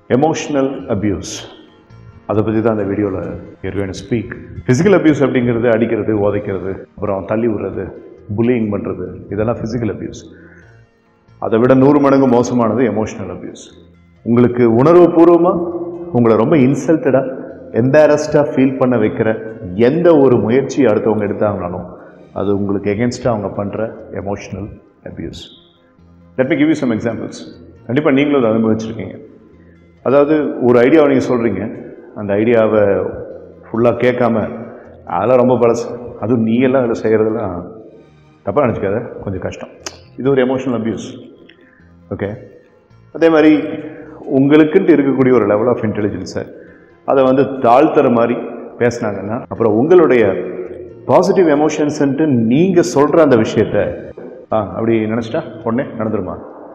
Emotional abuse அதை பற்றி தான் அந்த வீடியோவில் ஏற்கனவே ஸ்பீக் ஃபிசிக்கல் அபியூஸ் அப்படிங்கிறது அடிக்கிறது உதைக்கிறது அப்புறம் தள்ளி விடுறது புல்லிங் பண்ணுறது இதெல்லாம் ஃபிசிக்கல் அபியூஸ் அதை விட நூறு மடங்கு மோசமானது எமோஷ்னல் அபியூஸ் உங்களுக்கு உணர்வுபூர்வமாக உங்களை ரொம்ப இன்சல்ட்டடாக எம்பாரஸ்டாக ஃபீல் பண்ண வைக்கிற எந்த ஒரு முயற்சி அடுத்தவங்க எடுத்தாங்கனாலும் அது உங்களுக்கு எகென்ஸ்டாக அவங்க பண்ணுற emotional abuse let me give you some examples கண்டிப்பாக நீங்களும் அதை அனுபவிச்சிருக்கீங்க அதாவது ஒரு ஐடியாவை நீங்கள் சொல்கிறீங்க அந்த ஐடியாவை ஃபுல்லாக கேட்காம அதெல்லாம் ரொம்ப பழசு அதுவும் நீ எல்லாம் அதில் செய்கிறதெல்லாம் தப்பாக நினச்சிக்காத கொஞ்சம் கஷ்டம் இது ஒரு எமோஷனல் அபியூஸ் ஓகே அதே மாதிரி உங்களுக்குன்ட்டு இருக்கக்கூடிய ஒரு லெவல் ஆஃப் இன்டெலிஜென்ஸை அதை வந்து தாழ்த்துற மாதிரி பேசுனாங்கன்னா அப்புறம் உங்களுடைய பாசிட்டிவ் எமோஷன்ஸ்ன்ட்டு நீங்கள் சொல்கிற அந்த விஷயத்த ஆ அப்படி நினச்சிட்டா உடனே நடந்துருமா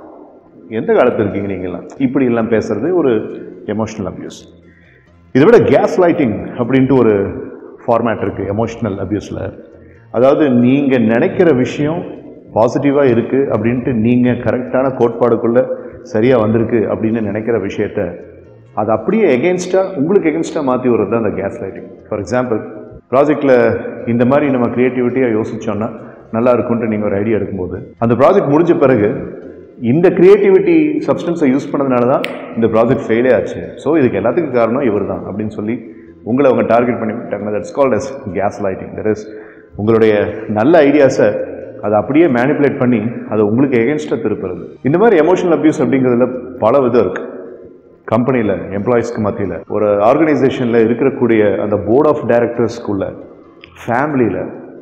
எந்த காலத்தில் இருக்கீங்க நீங்கள்லாம் இப்படி எல்லாம் பேசுறது ஒரு எமோஷனல் அபியூஸ் இதை விட கேஸ் லைட்டிங் அப்படின்ட்டு ஒரு ஃபார்மேட் இருக்குது எமோஷ்னல் அபியூஸில் அதாவது நீங்கள் நினைக்கிற விஷயம் பாசிட்டிவாக இருக்குது அப்படின்ட்டு நீங்கள் கரெக்டான கோட்பாடுக்குள்ளே சரியாக வந்திருக்கு அப்படின்னு நினைக்கிற விஷயத்த அது அப்படியே எகென்ஸ்டாக உங்களுக்கு எகென்ஸ்டாக மாற்றி வர்றது தான் அந்த கேஸ் லைட்டிங் ஃபார் எக்ஸாம்பிள் ப்ராஜெக்டில் இந்த மாதிரி நம்ம க்ரியேட்டிவிட்டியாக யோசிச்சோன்னா நல்லா இருக்கும்ன்ட்டு நீங்கள் ஒரு ஐடியா எடுக்கும்போது அந்த ப்ராஜெக்ட் முடிஞ்ச பிறகு இந்த கிரியேட்டிவிட்டி சப்ஸ்டன்ஸை யூஸ் பண்ணதுனால தான் இந்த ப்ராஜெக்ட் ஃபெயிலே ஆச்சு ஸோ இதுக்கு எல்லாத்துக்கும் காரணம் இவர் தான் அப்படின்னு சொல்லி உங்களை அவங்க டார்கெட் பண்ணி விட்டாங்க that's called as gaslighting that is உங்களுடைய நல்ல ஐடியாஸை அதை அப்படியே மேனிப்புலேட் பண்ணி அதை உங்களுக்கு எகென்ஸ்டாக திருப்புறது இந்த மாதிரி எமோஷனல் அபியூஸ் அப்படிங்கிறதுல பல விதம் இருக்குது கம்பெனியில் எம்ப்ளாயீஸ்க்கு மத்தியில் ஒரு ஆர்கனைசேஷனில் இருக்கக்கூடிய அந்த போர்ட் ஆஃப் டைரக்டர்ஸ்க்குள்ள ஃபேமிலியில்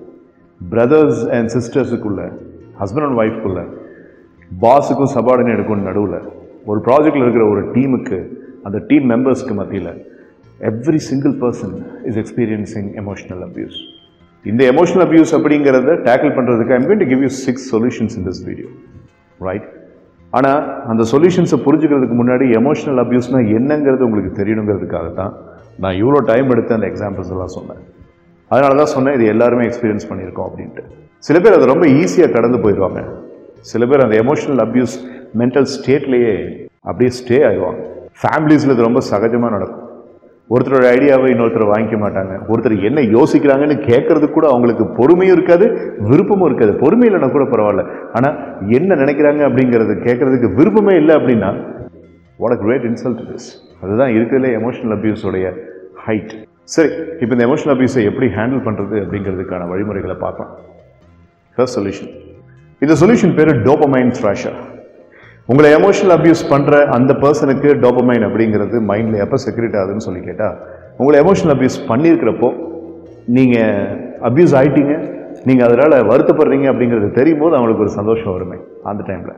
பிரதர்ஸ் அண்ட் சிஸ்டர்ஸுக்குள்ள ஹஸ்பண்ட் அண்ட் ஒய்ஃப்குள்ள பாஸுக்கும் சபார்டினேட்டுக்கும் நடுவில் ஒரு ப்ராஜெக்டில் இருக்கிற ஒரு டீமுக்கு அந்த டீம் மெம்பர்ஸ்க்கு மத்தியில் every single person is experiencing emotional abuse இந்த எமோஷனல் அபியூஸ் அப்படிங்கிறத டேக்கிள் பண்ணுறதுக்கு I'm going to give you six solutions in this video right ஆனால் அந்த சொல்யூஷன்ஸை புரிஞ்சுக்கிறதுக்கு முன்னாடி எமோஷனல் அபியூஸ்னால் என்னங்கிறது உங்களுக்கு தெரியணுங்கிறதுக்காக தான் நான் இவ்வளோ டைம் எடுத்து அந்த எக்ஸாம்பிள்ஸ் எல்லாம் சொன்னேன் அதனால தான் சொன்னேன் இது எல்லாருமே எக்ஸ்பீரியன்ஸ் பண்ணியிருக்கோம் அப்படின்ட்டு சில பேர் அதை ரொம்ப ஈஸியாக கடந்து போயிடுவாங்க சில பேர் அந்த எமோஷனல் அபியூஸ் மென்டல் ஸ்டேட்லேயே அப்படியே ஸ்டே ஆயிடுவாங்க ஃபேமிலிஸில் இது ரொம்ப சகஜமாக நடக்கும் ஒருத்தரோட ஐடியாவை இன்னொருத்தர் வாங்கிக்க மாட்டாங்க ஒருத்தர் என்ன யோசிக்கிறாங்கன்னு கேட்கறதுக்கு கூட அவங்களுக்கு பொறுமையும் இருக்காது விருப்பமும் இருக்காது பொறுமை இல்லைன்னா கூட பரவாயில்ல ஆனால் என்ன நினைக்கிறாங்க அப்படிங்கிறது கேட்கறதுக்கு விருப்பமே இல்லை அப்படின்னா வாட் கிரேட் இன்சல்ட் இஸ் அதுதான் இருக்கிறதுல எமோஷனல் அபியூஸோடைய ஹைட் சரி இப்போ இந்த எமோஷனல் அபியூஸை எப்படி ஹேண்டில் பண்ணுறது அப்படிங்கிறதுக்கான வழிமுறைகளை பார்க்கலாம் ஃபர்ஸ்ட் சொல்யூஷன் இந்த சொல்யூஷன் பேர் டோபமைன் த்ராஷர் உங்களை எமோஷனல் அபியூஸ் பண்ணுற அந்த பர்சனுக்கு டோபமைன் அப்படிங்கிறது மைண்டில் எப்போ செக்ரெட் ஆகுதுன்னு சொல்லி கேட்டால் உங்களை எமோஷனல் அபியூஸ் பண்ணியிருக்கிறப்போ நீங்கள் அபியூஸ் ஆயிட்டீங்க நீங்கள் அதனால் வருத்தப்படுறீங்க அப்படிங்கிறது தெரியும் போது அவங்களுக்கு ஒரு சந்தோஷம் வருமே அந்த டைமில்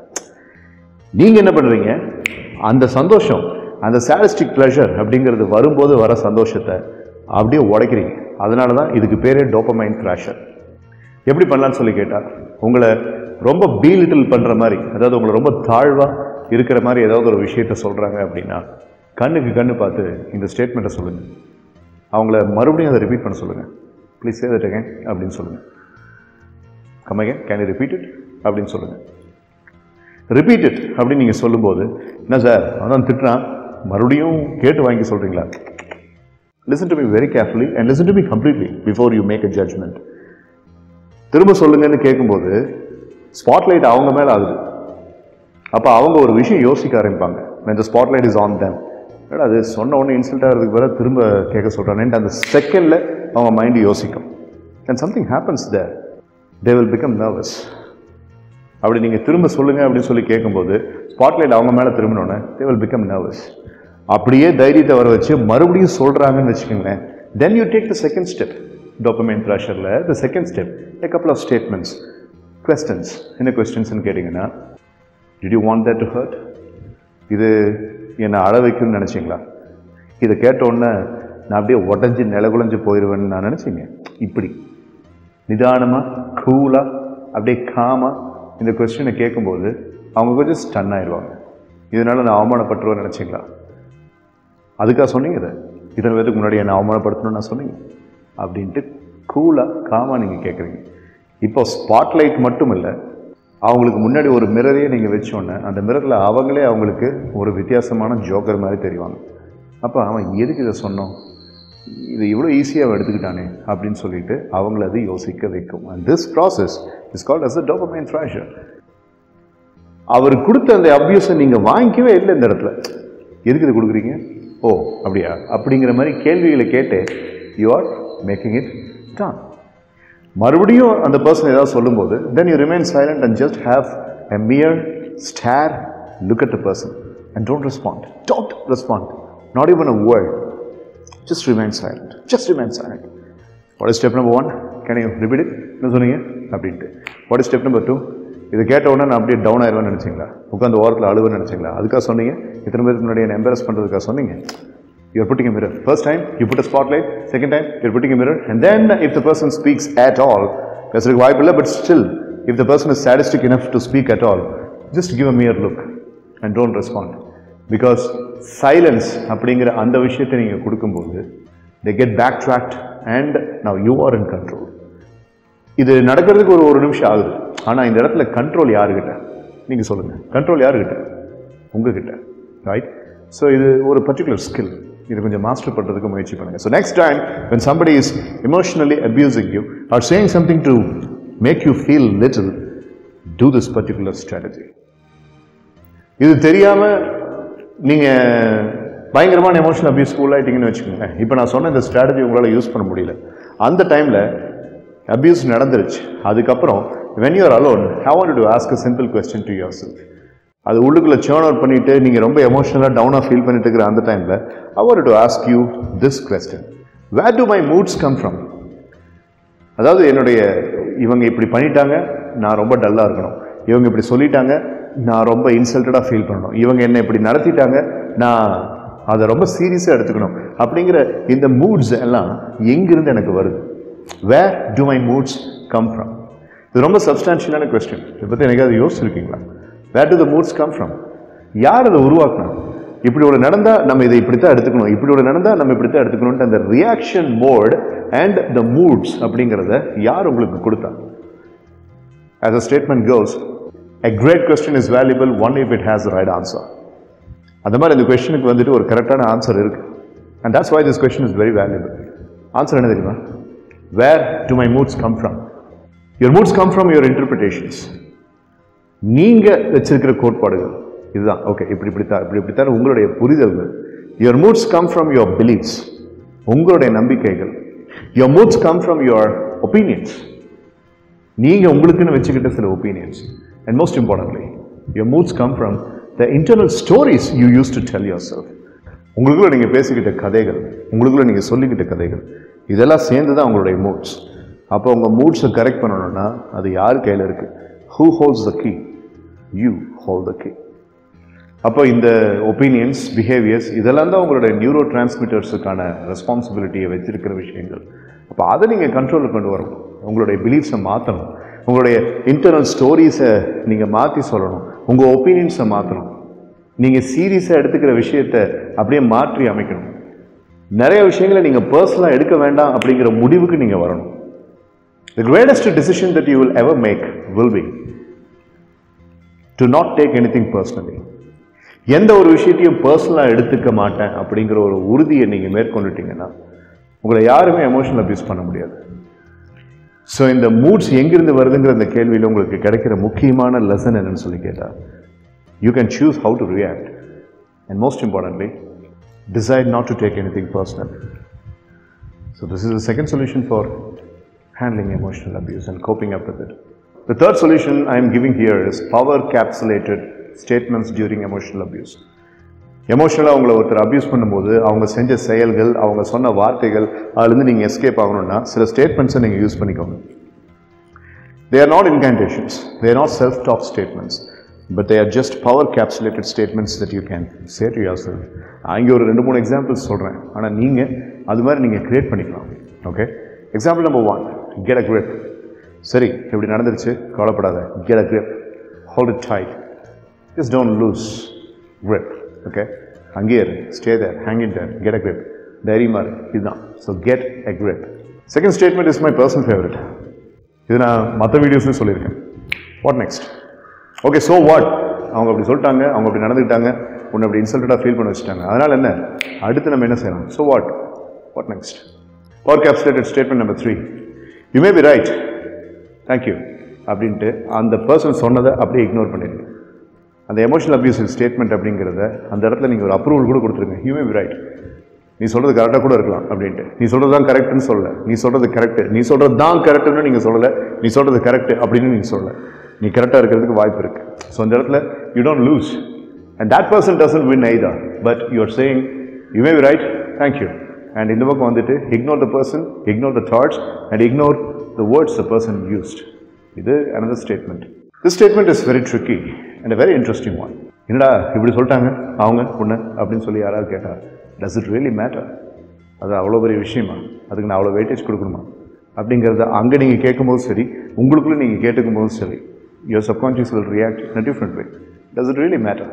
நீங்கள் என்ன பண்ணுறீங்க அந்த சந்தோஷம் அந்த சாடிஸ்டிக் ப்ளஷர் அப்படிங்கிறது வரும்போது வர சந்தோஷத்தை அப்படியே உடைக்கிறீங்க அதனால தான் இதுக்கு பேரே டோப்பமைன் கிராஷர் எப்படி பண்ணலான்னு சொல்லி கேட்டால் உங்களை ரொம்ப பீ லிட்டில் பண்ணுற மாதிரி அதாவது உங்களை ரொம்ப தாழ்வாக இருக்கிற மாதிரி ஏதாவது ஒரு விஷயத்த சொல்கிறாங்க அப்படின்னா கண்ணுக்கு கண்ணு பார்த்து இந்த ஸ்டேட்மெண்ட்டை சொல்லுங்கள் அவங்கள மறுபடியும் அதை ரிப்பீட் பண்ண சொல்லுங்கள் ப்ளீஸ் சே தட் again அப்படின்னு சொல்லுங்கள் come again can you repeat it அப்படின்னு சொல்லுங்கள் ரிப்பீட் இட் அப்படின்னு நீங்கள் சொல்லும்போது என்ன சார் அதான் திட்டுறான் மறுபடியும் கேட்டு வாங்கி சொல்கிறீங்களா listen to me very carefully and listen to me completely before you make a judgment திரும்ப சொல்லுங்கன்னு கேட்கும்போது ஸ்பாட்லைட் அவங்க மேலே ஆகுது அப்போ அவங்க ஒரு விஷயம் யோசிக்க ஆரம்பிப்பாங்க இந்த ஸ்பாட்லைட் இஸ் ஆன் தேம் ஏன்னா அது சொன்ன உடனே இன்சல்ட் ஆகிறதுக்கு பிறகு திரும்ப கேட்க சொல்கிறானேன்ட்டு அந்த செகண்டில் அவங்க மைண்டு யோசிக்கும் and something happens there they will become nervous அப்படி நீங்கள் திரும்ப சொல்லுங்க அப்படின்னு சொல்லி கேட்கும்போது ஸ்பாட்லைட் அவங்க மேலே திரும்பினோன்னே தே வில் பிகம் நர்வஸ் அப்படியே தைரியத்தை வர வச்சு மறுபடியும் சொல்கிறாங்கன்னு வச்சுக்கோங்களேன் then you take the second step dopamine ப்ரெஷரில் the second step a couple of statements questions என்ன கொஸ்டின்ஸ்னு கேட்டிங்கன்னா did you want that to hurt இது என்னை அழ வைக்கும்னு நினச்சிங்களா இதை கேட்ட உடனே நான் அப்படியே உடஞ்சி நிலகுலைஞ்சு போயிடுவேன்னு நான் நினச்சிங்க இப்படி நிதானமாக கூலாக அப்படியே காமாக இந்த கொஸ்டினை கேட்கும்போது அவங்க கொஞ்சம் ஸ்டன் ஆயிடுவாங்க இதனால் நான் அவமானப்பட்டுருவேன்னு நினச்சிங்களா அதுக்காக சொன்னீங்க இதை இதனை பேருக்கு முன்னாடி என்னை அவமானப்படுத்தணும்னு நான் சொன்னீங்க அப்படின்ட்டு கூலாக காமாக நீங்கள் கேட்குறீங்க இப்போ ஸ்பாட்லைட் மட்டும் இல்லை அவங்களுக்கு முன்னாடி ஒரு மிரரையே நீங்கள் வச்சோன்னே அந்த மிரரில் அவங்களே அவங்களுக்கு ஒரு வித்தியாசமான ஜோக்கர் மாதிரி தெரிவாங்க அப்போ அவன் எதுக்கு இதை சொன்னோம் இது இவ்வளோ ஈஸியாக எடுத்துக்கிட்டானே அப்படின்னு சொல்லிட்டு அவங்கள அது யோசிக்க வைக்கும் and this process is called as a dopamine thrasher அவர் கொடுத்த அந்த அபியூஸை நீங்கள் வாங்கிக்கவே இல்லை இந்த இடத்துல எதுக்கு இது கொடுக்குறீங்க ஓ அப்படியா அப்படிங்கிற மாதிரி கேள்விகளை கேட்டு you are making it done மறுபடியும் அந்த பர்சன் ஏதாவது சொல்லும்போது then you remain silent and just have a mere stare look at the person and don't respond don't respond not even a word just remain silent just remain silent what is step number one can you repeat it என்ன சொன்னீங்க அப்படின்ட்டு what is step number two இது கேட்ட உடனே நான் அப்படியே down ஆயிடுவேன்னு நினச்சிங்களா உட்காந்து ஓரத்தில் அழுவேன்னு நினச்சிங்களா அதுக்காக சொன்னீங்க இத்தனை பேருக்கு முன்னாடி என்ன எம்பரஸ் பண்ணுறதுக்காக சொன்னீங்க you're putting a mirror. First time, you put a spotlight. Second time, you're putting a mirror. And then, if the person speaks at all, பேசுறதுக்கு வாய்ப்பு இல்லை but still, if the person is sadistic enough to speak at all, just give a mere look and don't respond. Because silence அப்படிங்கிற அந்த விஷயத்தை நீங்கள் கொடுக்கும்போது they get backtracked and now you are in control. இது நடக்கிறதுக்கு ஒரு ஒரு நிமிஷம் ஆகுது ஆனால் இந்த இடத்துல கண்ட்ரோல் யாருக்கிட்ட நீங்கள் சொல்லுங்கள் கண்ட்ரோல் யாருக்கிட்ட உங்ககிட்ட ரைட் ஸோ இது ஒரு பர்டிகுலர் ஸ்கில் இது கொஞ்சம் மாஸ்டர் பண்ணுறதுக்கு முயற்சி பண்ணுங்கள் so next time when somebody is emotionally abusing you or saying something to make you feel little do this particular strategy இது தெரியாமல் நீங்கள் பயங்கரமான எமோஷனல் அபியூஸ் ஆகிட்டீங்கன்னு வச்சுக்கோங்க இப்போ நான் சொன்ன இந்த ஸ்ட்ராட்டஜி உங்களால் யூஸ் பண்ண முடியல அந்த டைமில் அபியூஸ் நடந்துருச்சு அதுக்கப்புறம் when you are alone how want to ask a simple question to yourself அது உள்ளுக்குள்ளே சேர்ன் அவுட் பண்ணிட்டு நீங்கள் ரொம்ப எமோஷனலாக டவுனாக ஃபீல் பண்ணிட்டு இருக்கிற அந்த டைமில் I want to ask you this question where do my moods come from அதாவது என்னுடைய இவங்க இப்படி பண்ணிட்டாங்க நான் ரொம்ப டல்லாக இருக்கணும் இவங்க இப்படி சொல்லிட்டாங்க நான் ரொம்ப இன்சல்ட்டடாக ஃபீல் பண்ணணும் இவங்க என்னை இப்படி நடத்திட்டாங்க நான் அதை ரொம்ப சீரியஸாக எடுத்துக்கணும் அப்படிங்கிற இந்த மூட்ஸ் எல்லாம் எங்கிருந்து எனக்கு வருது where do my moods come from இது ரொம்ப சப்ஸ்டான்ஷியலான கொஸ்டின் இதை பற்றி எனக்கு அதை யோசிச்சிருக்கீங்களா where do the moods come from யார் அதை உருவாக்கணும் இப்படி ஒரு நடந்தால் நம்ம இதை இப்படித்தான் எடுத்துக்கணும் இப்படி ஒரு நடந்தால் நம்ம இப்படித்தான் எடுத்துக்கணும்ன்ற அந்த reaction mode and the moods அப்படிங்கிறத யார் உங்களுக்கு கொடுத்தா as a statement goes a great question is valuable only if it has the right answer அந்த மாதிரி இந்த கொஸ்டினுக்கு வந்துட்டு ஒரு கரெக்டான ஆன்சர் இருக்கு and that's why this question is very valuable answer என்ன தெரியுமா where do my moods come from your moods come from your interpretations நீங்க வச்சிருக்கிற கோட்பாடுகள் இதுதான் ஓகே இப்படி இப்படித்தான் இப்படி இப்படித்தான் உங்களுடைய புரிதல்கள் your moods come from your beliefs உங்களுடைய நம்பிக்கைகள் your moods come from your opinions நீங்க உங்களுக்குன்னு வச்சுக்கிட்ட சில opinions and most importantly your moods come from the internal stories you used to tell yourself உங்களுக்குள்ள நீங்க பேசிக்கிட்ட கதைகள் உங்களுக்குள்ள நீங்க சொல்லிக்கிட்ட கதைகள் இதெல்லாம் சேர்ந்து தான் உங்களுடைய மூட்ஸ் அப்போ உங்க மூட்ஸை கரெக்ட் பண்ணணும்னா அது யார் கையில் இருக்கு who holds the key you hold the key அப்போ இந்த ஒப்பீனியன்ஸ் பிஹேவியர்ஸ் இதெல்லாம் தான் உங்களுடைய நியூரோ டிரான்ஸ்மிட்டர்ஸுக்கான ரெஸ்பான்சிபிலிட்டியை வச்சிருக்கிற விஷயங்கள் அப்போ அதை நீங்கள் கண்ட்ரோலுக்கு கொண்டு வரணும் உங்களுடைய பிலீஃப்ஸை மாற்றணும் உங்களுடைய இன்டர்னல் ஸ்டோரிஸை நீங்கள் மாற்றி சொல்லணும் உங்கள் ஒப்பீனியன்ஸை மாற்றணும் நீங்கள் சீரியஸாக எடுத்துக்கிற விஷயத்தை அப்படியே மாற்றி அமைக்கணும் நிறைய விஷயங்களை நீங்கள் பர்சனலாக எடுக்க வேண்டாம் அப்படிங்கிற முடிவுக்கு நீங்கள் வரணும் the greatest decision that you will ever make will be to not take anything personally எந்த ஒரு விஷயத்தையும் பர்சனலாக எடுத்துக்க மாட்டேன் அப்படிங்கிற ஒரு உறுதியை நீங்கள் மேற்கொண்டுட்டீங்கன்னா உங்களை யாருமே எமோஷனல் அபியூஸ் பண்ண முடியாது ஸோ இந்த மூட்ஸ் எங்கிருந்து வருதுங்கிற இந்த கேள்வியில் உங்களுக்கு கிடைக்கிற முக்கியமான லெசன் என்னன்னு சொல்லி கேட்டால் you can choose how to react and most importantly decide not to take anything personal so this is the second solution for handling emotional abuse and coping up with it. The third solution I am giving here is power capsulated statements during emotional abuse. எமோஷனலாக அவங்கள ஒருத்தர் abuse பண்ணும்போது அவங்க செஞ்ச செயல்கள் அவங்க சொன்ன வார்த்தைகள் அதுலேருந்து நீங்கள் எஸ்கேப் ஆகணும்னா சில ஸ்டேட்மெண்ட்ஸை நீங்கள் யூஸ் பண்ணிக்கோங்க they are not incantations they are not self talk statements but they are just power capsulated statements that you can say to your செல்ஃப் அங்கே ஒரு ரெண்டு மூணு எக்ஸாம்பிள்ஸ் சொல்கிறேன் ஆனால் நீங்கள் அது மாதிரி நீங்கள் க்ரியேட் பண்ணிக்கலாம் okay example number one get a grip சரி இப்படி நடந்துருச்சு கவலைப்படாத get a grip hold it tight just don't lose grip okay அங்கேயே இரு stay there hang in there get a grip தைரியமாக இரு இதுதான் so get a grip second statement is my personal favourite இது நான் மற்ற வீடியோஸ்லையும் சொல்லியிருக்கேன் what next okay so what அவங்க அப்படி சொல்லிட்டாங்க அவங்க அப்படி நடந்துக்கிட்டாங்க உன்னை அப்படி இன்சல்ட்டடாக ஃபீல் பண்ண வச்சுட்டாங்க அதனால் என்ன அடுத்து நம்ம என்ன செய்யலாம் so what what next power capsulated statement number three you may be right thank you அப்படின்ட்டு அந்த பர்சன் சொன்னதை அப்படியே இக்னோர் பண்ணிடுங்க அந்த எமோஷனல் அப்யூசிவ் ஸ்டேட்மெண்ட் அப்படிங்கிறத அந்த இடத்துல நீங்கள் ஒரு அப்ரூவல் கூட கொடுத்துருங்க யூ மே பி ரைட் நீ சொல்கிறது கரெக்டாக கூட இருக்கலாம் அப்படின்ட்டு நீ சொல்கிறது தான் கரெக்ட்னு சொல்லல நீ சொல்கிறது கரெக்ட் நீ சொல்கிறது தான் கரெக்டுன்னு நீங்கள் சொல்லலை நீ சொல்கிறது கரெக்ட் அப்படின்னு நீங்கள் சொல்லலை நீ கரெக்டாக இருக்கிறதுக்கு வாய்ப்பு இருக்குது ஸோ அந்த இடத்துல you don't lose and that person doesn't win either but you are saying you may be right thank you and இந்த பக்கம் வந்துட்டு ignore the person ignore the thoughts and ignore the words the person used இது another statement this statement is very tricky and a very interesting one என்னடா இப்படி சொல்லிட்டாங்க அவங்க பொண்ணு அப்படின்னு சொல்லி யாராவது கேட்டா does it really matter அது அவ்வளோ பெரிய விஷயமா அதுக்கு நான் அவ்வளோ வெயிட்டேஜ் கொடுக்கணுமா அப்படிங்கிறத அங்கே நீங்கள் கேட்கும்போது சரி உங்களுக்குள்ளே நீங்கள் கேட்டுக்கும் போதும் சரி your subconscious will react in a different way does it really matter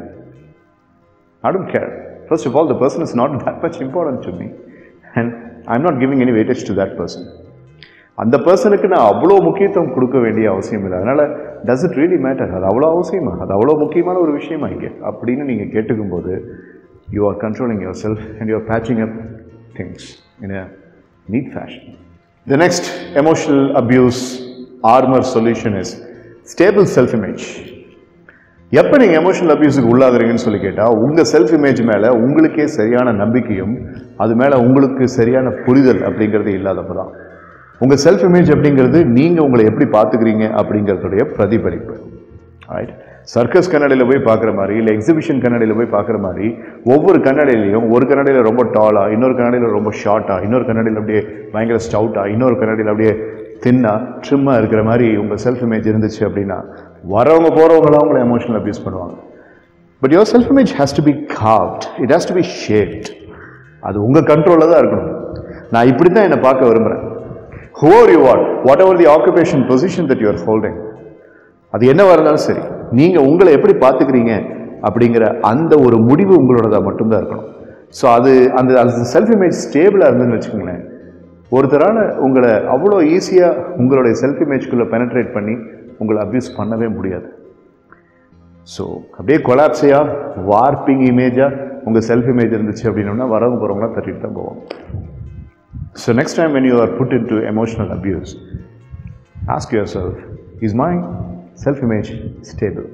I don't care. First of all, the person is not that much important to me, and I'm not giving any weightage to that person. அந்த பர்சனுக்கு நான் அவ்வளோ முக்கியத்துவம் கொடுக்க வேண்டிய அவசியம் இல்லை அதனால் டஸ் இட் ரியலி மேட்டர் அது அவ்வளோ அவசியமா அது அவ்வளோ முக்கியமான ஒரு விஷயமா இங்கே அப்படின்னு நீங்கள் கேட்டுக்கும் போது you are controlling yourself and you are patching up things in a neat fashion the next emotional abuse armour solution is stable self image எப்போ நீங்கள் எமோஷனல் அபியூஸுக்கு உள்ளாகுறீங்கன்னு சொல்லி கேட்டால் உங்கள் செல்ஃப் இமேஜ் மேலே உங்களுக்கே சரியான நம்பிக்கையும் அது மேலே உங்களுக்கு சரியான புரிதல் அப்படிங்கிறது இல்லாதப்ப தான் உங்கள் செல்ஃப் இமேஜ் அப்படிங்கிறது நீங்கள் உங்களை எப்படி பார்த்துக்கிறீங்க அப்படிங்கிறதுடைய பிரதிபலிப்பு ரைட் சர்க்கஸ் கண்ணாடியில் போய் பார்க்குற மாதிரி இல்லை எக்ஸிபிஷன் கண்ணாடியில் போய் பார்க்குற மாதிரி ஒவ்வொரு கண்ணாடியிலையும் ஒரு கண்ணாடியில் ரொம்ப டாலாக இன்னொரு கண்ணாடியில் ரொம்ப ஷார்ட்டாக இன்னொரு கண்ணாடியில் அப்படியே பயங்கர ஸ்டவுட்டாக இன்னொரு கண்ணாடியில் அப்படியே தின்னா ட்ரிம்மாக இருக்கிற மாதிரி உங்கள் செல்ஃப் இமேஜ் இருந்துச்சு அப்படின்னா வரவங்க போகிறவங்களாம் உங்களை எமோஷனல் அபியூஸ் பண்ணுவாங்க but your self image has to be carved it has to be shaped அது உங்கள் கண்ட்ரோலில் தான் இருக்கணும் நான் இப்படி தான் என்னை பார்க்க விரும்புகிறேன் ஹோர் you what whatever the occupation position that you are holding அது என்னவா இருந்தாலும் சரி நீங்கள் உங்களை எப்படி பார்த்துக்கிறீங்க அப்படிங்கிற அந்த ஒரு முடிவு உங்களோடதாக மட்டும்தான் இருக்கணும் ஸோ அது அந்த அந்த செல்ஃப் இமேஜ் ஸ்டேபிளாக இருந்துன்னு வச்சுக்கோங்களேன் ஒருத்தரால் உங்களை அவ்வளோ ஈஸியாக உங்களுடைய செல்ஃப் இமேஜ்குள்ளே பெனட்ரேட் பண்ணி உங்களை அப்யூஸ் பண்ணவே முடியாது ஸோ அப்படியே கொலாப்ஸையாக வார்ப்பிங் இமேஜாக உங்கள் செல்ஃப் இமேஜ் இருந்துச்சு அப்படின்னோம்னா வரவங்க போகிறவங்களாம் தட்டிட்டு தான் போவோம் so next time when you are put into emotional abuse ask yourself is my self image stable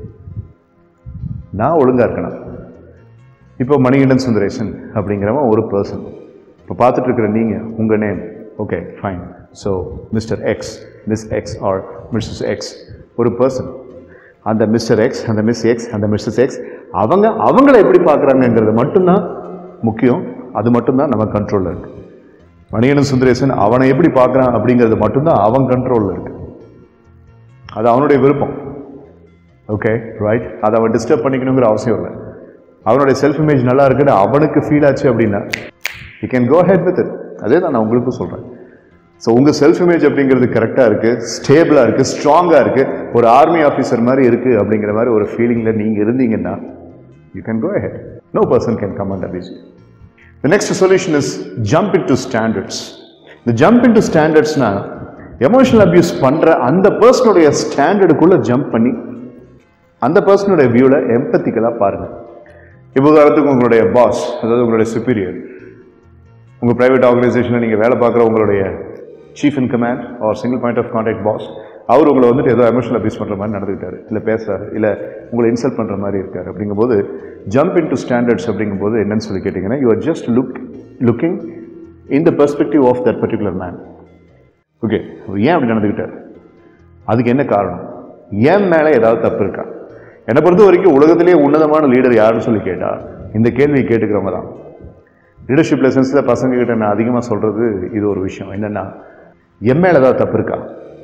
நான் ஒழுங்காக இருக்கணும் இப்போ மணிகண்டன் சுந்தரேசன் அப்படிங்கிறவன் ஒரு பர்சன் இப்போ பார்த்துட்டு இருக்கிற நீங்கள் உங்கள் name okay fine so mister X miss X or missus X ஒரு பர்சன் அந்த மிஸ்டர் எக்ஸ் அந்த மிஸ் எக்ஸ் அந்த மிஸ்ஸஸ் எக்ஸ் அவங்க அவங்கள எப்படி பார்க்குறாங்கங்கிறது மட்டும்தான் முக்கியம் அது மட்டும்தான் நம்ம கண்ட்ரோலில் இருக்கு மணிகண்டன் சுந்தரேசன் அவனை எப்படி பார்க்குறான் அப்படிங்கிறது மட்டும்தான் அவன் கண்ட்ரோலில் இருக்கு அது அவனுடைய விருப்பம் ஓகே ரைட் அதை அவன் டிஸ்டர்ப் பண்ணிக்கணுங்கிற அவசியம் இல்லை அவனுடைய செல்ஃப் இமேஜ் நல்லா இருக்குன்னு அவனுக்கு ஃபீல் ஆச்சு அப்படின்னா you can go ahead with it அதே தான் நான் உங்களுக்கும் சொல்கிறேன் ஸோ உங்கள் செல்ஃப் இமேஜ் அப்படிங்கிறது கரெக்டாக இருக்குது ஸ்டேபிளாக இருக்குது ஸ்ட்ராங்காக இருக்குது ஒரு ஆர்மி ஆஃபீஸர் மாதிரி இருக்குது அப்படிங்கிற மாதிரி ஒரு ஃபீலிங்கில் நீங்கள் இருந்தீங்கன்னா you can go ahead no person can come and abuse the next solution is jump into standards இந்த ஜம்ப் இன் டு ஸ்டாண்டர்ட்ஸ்னா எமோஷனல் அபியூஸ் பண்ணுற அந்த பர்சனுடைய ஸ்டாண்டர்டுக்குள்ளே ஜம்ப் பண்ணி அந்த பர்சனுடைய வியூவில் எம்பத்திக்கலாக பாருங்கள் இப்போ உதாரணத்துக்கு உங்களுடைய பாஸ் அதாவது உங்களுடைய சுப்பீரியர் உங்கள் ப்ரைவேட் ஆர்கனைசேஷனில் நீங்கள் வேலை பார்க்குற உங்களுடைய chief in command or single point of contact boss அவர் உங்களை வந்துட்டு ஏதோ எமோஷனல் அபியூஸ் பண்ணுற மாதிரி நடந்துக்கிட்டாரு இல்லை பேசுறாரு இல்லை உங்களை இன்சல்ட் பண்ணுற மாதிரி இருக்காரு அப்படிங்கும்போது ஜம்ப் இன் டு ஸ்டாண்டர்ட்ஸ் அப்படிங்கும்போது என்னன்னு சொல்லி கேட்டிங்கன்னா you are just look looking in the perspective of that particular man okay அவர் ஏன் அப்படி நடந்துக்கிட்டார் அதுக்கு என்ன காரணம் ஏன் மேலே ஏதாவது தப்பு இருக்கா என்னை பொறுத்த வரைக்கும் உலகத்திலேயே உன்னதமான லீடர் யாருன்னு சொல்லி கேட்டால் இந்த கேள்வியை கேட்டுக்கிறவங்க தான் லீடர்ஷிப் லெசன்ஸில் பசங்க கிட்ட நான் அதிகமாக சொல்கிறது இது ஒரு விஷயம் என்னென்னா என் மேலே ஏதாவது தப்பு இருக்கா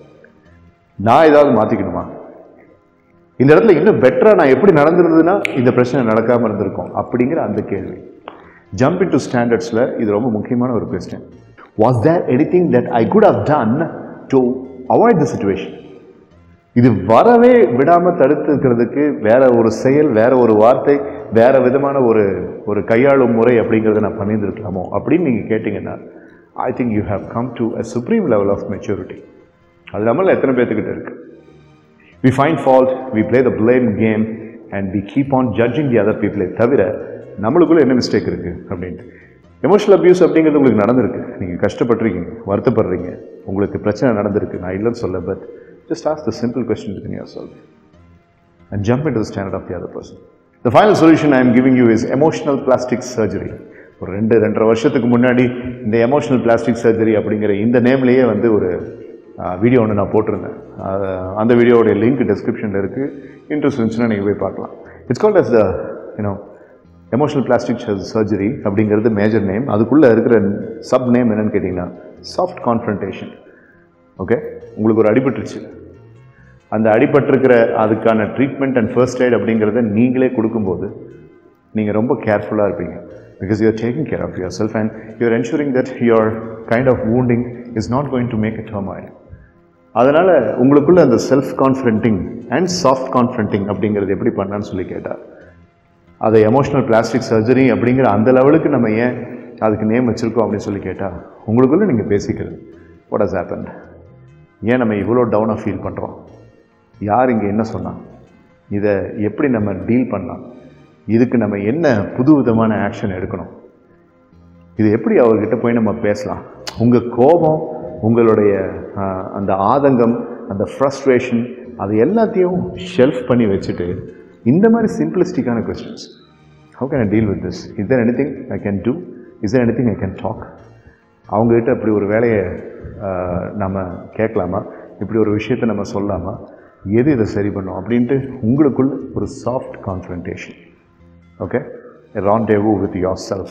நான் ஏதாவது மாற்றிக்கணுமா இந்த இடத்துல இன்னும் பெட்டராக நான் எப்படி நடந்திருந்ததுன்னா இந்த பிரச்சனை நடக்காமல் இருந்திருக்கும் அப்படிங்கிற அந்த கேள்வி ஜம்ப் இன் டு ஸ்டாண்டர்ட்ஸில் இது ரொம்ப முக்கியமான ஒரு question was there anything that I could have done to avoid the situation இது வரவே விடாமல் தடுத்துக்கிறதுக்கு வேற ஒரு செயல் வேற ஒரு வார்த்தை வேற விதமான ஒரு ஒரு கையாளும் முறை அப்படிங்கிறத நான் பண்ணியிருந்திருக்கலாமோ அப்படின்னு நீங்கள் கேட்டிங்கன்னா I think you have come to a supreme level of maturity அது நம்மள எத்தனை பேர்த்துக்கிட்ட இருக்கு we find fault we play the blame game and we keep on judging the other people தவிர நம்மளுக்குள்ள என்ன மிஸ்டேக் இருக்குது அப்படின்ட்டு எமோஷனல் அபியூஸ் அப்படிங்கிறது உங்களுக்கு நடந்திருக்கு நீங்கள் கஷ்டப்படுறீங்க வருத்தப்படுறீங்க உங்களுக்கு பிரச்சனை நடந்திருக்கு நான் இல்லைன்னு சொல்ல but just ask the simple question with yourself and jump into the standard of the other person. The final solution I am giving you is emotional plastic surgery. ஒரு ரெண்டு ரெண்டரை வருஷத்துக்கு முன்னாடி இந்த எமோஷனல் பிளாஸ்டிக் சர்ஜரி அப்படிங்கிற இந்த நேம்லேயே வந்து ஒரு வீடியோ ஒன்று நான் போட்டிருந்தேன் அஹ், அந்த வீடியோவுடைய லிங்க் டிஸ்கிரிப்ஷனில் இருக்குது இன்ட்ரெஸ்ட் இருந்துச்சுன்னா நீங்கள் போய் பார்க்கலாம் it's called as the you know emotional plastic surgery அப்படிங்கிறது மேஜர் நேம் அதுக்குள்ளே இருக்கிற சப் நேம் என்னன்னு கேட்டிங்கன்னா சாஃப்ட் கான்ஃபரன்டேஷன் ஓகே உங்களுக்கு ஒரு அடிபட்டுருச்சு அந்த அடிபட்டிருக்கிற அதுக்கான ட்ரீட்மெண்ட் அண்ட் ஃபர்ஸ்ட் எய்ட் அப்படிங்கிறத நீங்களே கொடுக்கும்போது நீங்கள் ரொம்ப கேர்ஃபுல்லாக இருப்பீங்க because you're taking care of yourself and you're ensuring that your kind of wounding is not going to make a turmoil அதனால் உங்களுக்குள்ள அந்த self confronting and soft confronting அப்படிங்கிறது எப்படி பண்ணான்னு சொல்லி கேட்டால் அதை எமோஷனல் பிளாஸ்டிக் சர்ஜரி அப்படிங்கிற அந்த லெவலுக்கு நம்ம ஏன் அதுக்கு நேம் வச்சுருக்கோம் அப்படின்னு சொல்லி கேட்டால் உங்களுக்குள்ளே நீங்கள் பேசிக்கிறது வாட் ஹஸ் ஹேப்பன் ஏன் நம்ம இவ்வளோ டவுனாக ஃபீல் பண்ணுறோம் யார் இங்கே என்ன சொன்னான் இதை எப்படி நம்ம டீல் பண்ணலாம் இதுக்கு நம்ம என்ன புது விதமான ஆக்ஷன் எடுக்கணும் இது எப்படி அவர்கிட்ட போய் நம்ம பேசலாம் உங்கள் கோபம் உங்களுடைய ஆஹ், அந்த ஆதங்கம் அந்த ஃப்ரஸ்ட்ரேஷன் அது எல்லாத்தையும் ஷெல்ஃப் பண்ணி வச்சுட்டு இந்த மாதிரி சிம்பிளிஸ்டிக்கான questions how can I deal with this is there anything I can do is there anything I can talk அவங்ககிட்ட அப்படி ஒரு வேலையை ஆஹ், நம்ம கேட்கலாமா இப்படி ஒரு விஷயத்தை நம்ம சொல்லலாமா எது இதை சரி பண்ணும் அப்படின்ட்டு உங்களுக்குள்ள ஒரு soft confrontation okay rendezvous with yourself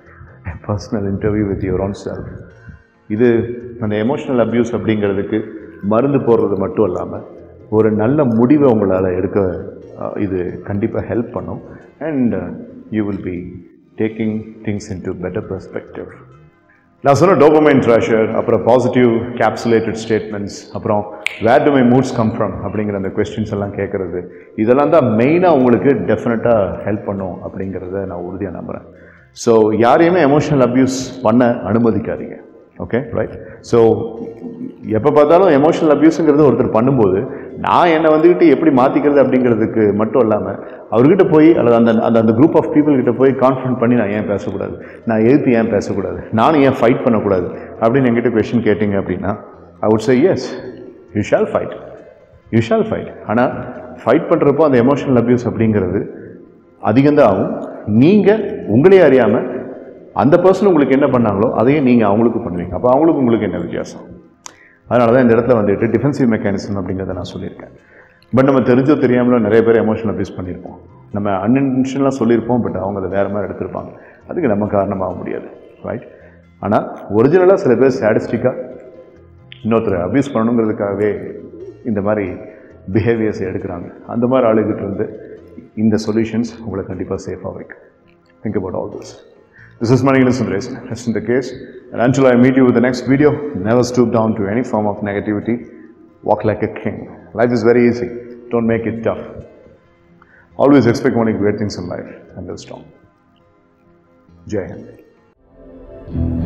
a personal interview with your own self இது அந்த எமோஷனல் அப்யூஸ் அப்படிங்கிறதுக்கு மருந்து போடுறது மட்டும் இல்லாமல் ஒரு நல்ல முடிவை உங்களால் எடுக்க அஹ், இது கண்டிப்பாக ஹெல்ப் பண்ணும் and you will be taking things into better perspective நான் சொன்ன டோபமைன் ட்ரெஷர் அப்புறம் பாசிட்டிவ் கேப்சுலேட்டட் ஸ்டேட்மெண்ட்ஸ் அப்புறம் where do my moods come from அப்படிங்கிற அந்த கொஸ்டின்ஸ் எல்லாம் கேட்குறது இதெல்லாம் தான் மெயினாக உங்களுக்கு டெஃபினட்டாக ஹெல்ப் பண்ணும் அப்படிங்கிறத நான் உறுதியாக நம்புகிறேன் ஸோ யாரையுமே எமோஷனல் அப்யூஸ் பண்ண அனுமதிக்காதீங்க ஓகே ரைட் ஸோ எப்போ பார்த்தாலும் எமோஷனல் அப்யூஸுங்கிறது ஒருத்தர் பண்ணும்போது நான் என்னை வந்துக்கிட்டு எப்படி மாற்றிக்கிறது அப்படிங்கிறதுக்கு மட்டும் இல்லாமல் அவர்கிட்ட போய் அல்லது அந்த அந்த அந்த குரூப் ஆஃப் பீப்புள் கிட்ட போய் கான்ஃபிடன்ட் பண்ணி நான் ஏன் பேசக்கூடாது நான் எதிர்த்து ஏன் பேசக்கூடாது நானும் ஏன் ஃபைட் பண்ணக்கூடாது அப்படின்னு என்கிட்ட கொஷின் கேட்டிங்க அப்படின்னா I would say yes you shall fight you shall fight ஆனால் ஃபைட் பண்ணுறப்போ அந்த எமோஷனல் அப்யூஸ் அப்படிங்கிறது அதிகம்தான் ஆகும் நீங்கள் உங்களே அறியாமல் அந்த பர்சன் உங்களுக்கு என்ன பண்ணாங்களோ அதையும் நீங்கள் அவங்களுக்கு பண்ணுவீங்க அப்போ அவங்களுக்கு உங்களுக்கு என்ன வித்தியாசம் அதனால தான் இந்த இடத்துல வந்துட்டு டிஃபென்சிவ் மெக்கானிசம் அப்படிங்கிறத நான் சொல்லியிருக்கேன் பட் நம்ம தெரிஞ்சோ தெரியாமலோ நிறைய பேர் எமோஷனல் அப்யூஸ் பண்ணியிருப்போம் நம்ம அன்இன்டென்ஷனலாக சொல்லியிருப்போம் பட் அவங்க அதை வேறு மாதிரி எடுத்திருப்பாங்க அதுக்கு நம்ம காரணமாக முடியாது ரைட் ஆனால் ஒரிஜினலாக சில பேர் ஸ்டாட்டிஸ்டிக்காக இன்னொருத்தரை அப்யூஸ் பண்ணணுங்கிறதுக்காகவே இந்த மாதிரி பிஹேவியர்ஸ் எடுக்கிறாங்க அந்த மாதிரி ஆளுகிட்ட இருந்து இந்த சொல்யூஷன்ஸ் உங்களை கண்டிப்பாக சேஃபாக வைக்கும் think about all this This is Manigan Sundaresh. Rest in the case. And until I meet you with the next video, never stoop down to any form of negativity. Walk like a king. Life is very easy. Don't make it tough. Always expect only great things in life and be strong. Jai Hind.